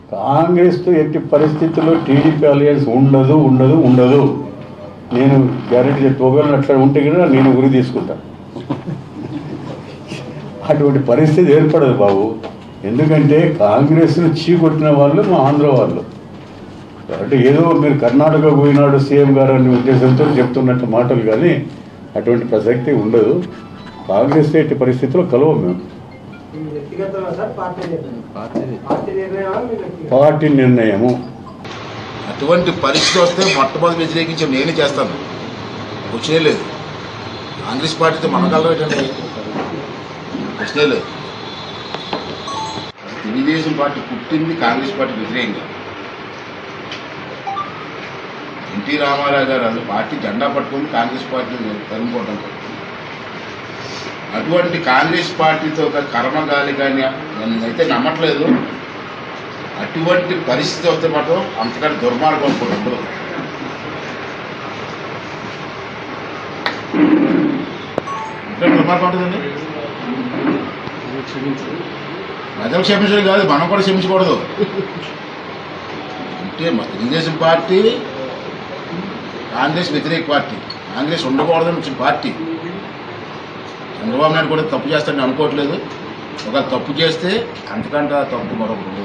కాంగ్రెస్తో ఎట్టి పరిస్థితుల్లో టీడీపీ అలయన్స్ ఉండదు ఉండదు ఉండదు నేను గ్యారెంటీ చెప్తే ఒకవేళ అట్లా ఉంటే కూడా నేను ఉరి తీసుకుంటా అటువంటి పరిస్థితి ఏర్పడదు బాబు ఎందుకంటే కాంగ్రెస్ను చీకొట్టిన వాళ్ళు మా ఆంధ్ర వాళ్ళు అంటే ఏదో మీరు కర్ణాటక పోయినాడు సీఎం గారు అనే ఉద్దేశంతో చెప్తున్నట్టు మాటలు కానీ అటువంటి ప్రసక్తి ఉండదు కాంగ్రెస్ ఎట్టి పరిస్థితిలో కలవం మేము మీ వ్యక్తిగతమా సార్ పార్టీ నిర్ణయం పార్టీ నిర్ణయమా మీ వ్యక్తిగత పార్టీ నిర్ణయము అటువంటి పరిస్థితి వస్తే మొట్టమొదటి వ్యతిరేకించి నేనే చేస్తాను క్వశ్చనే లేదు కాంగ్రెస్ పార్టీతో మనకలరం ఏంటండి క్వశ్చనే లేదు తెలుగుదేశం పార్టీ పుట్టింది కాంగ్రెస్ పార్టీ వ్యతిరేకంగా ఎన్టీ రామారావు గారు అసలు పార్టీ జెండా పట్టుకుని కాంగ్రెస్ పార్టీని తరుముకోవడం అటువంటి కాంగ్రెస్ పార్టీతో ఒక కర్మగాలి కానీ నేనైతే నమ్మట్లేదు అటువంటి పరిస్థితి వస్తే మాత్రం అంతకంటే దుర్మార్గం అనుకుంటుండ్రు ఇంకా దుర్మార్గం ఉంటుందండి ప్రజలు క్షమించడం కాదు మనం కూడా క్షమించకూడదు అంటే మా తెలుగుదేశం పార్టీ కాంగ్రెస్ వ్యతిరేక పార్టీ కాంగ్రెస్ ఉండకూడదని వచ్చిన పార్టీ చంద్రబాబు నాయుడు కూడా తప్పు చేస్తాడని అనుకోవట్లేదు ఒకవేళ తప్పు చేస్తే అంతకంటే తప్పు మరొకటి లేదు